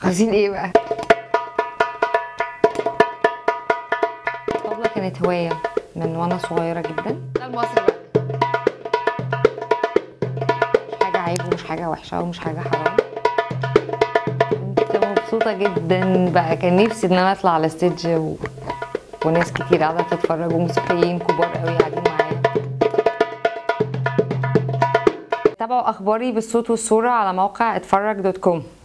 عايزين ايه بقى الطبلة كانت هواية من وانا صغيرة جدا ده المصري بقى مش حاجة عيب ومش حاجة وحشة ومش حاجة حرام كنت مبسوطة جدا بقى كان نفسي ان انا اطلع على ستيج و... وناس كتير قاعدة تتفرج وموسيقيين كبار قوي قاعدين معايا تابعوا اخباري بالصوت والصورة على موقع اتفرج دوت كوم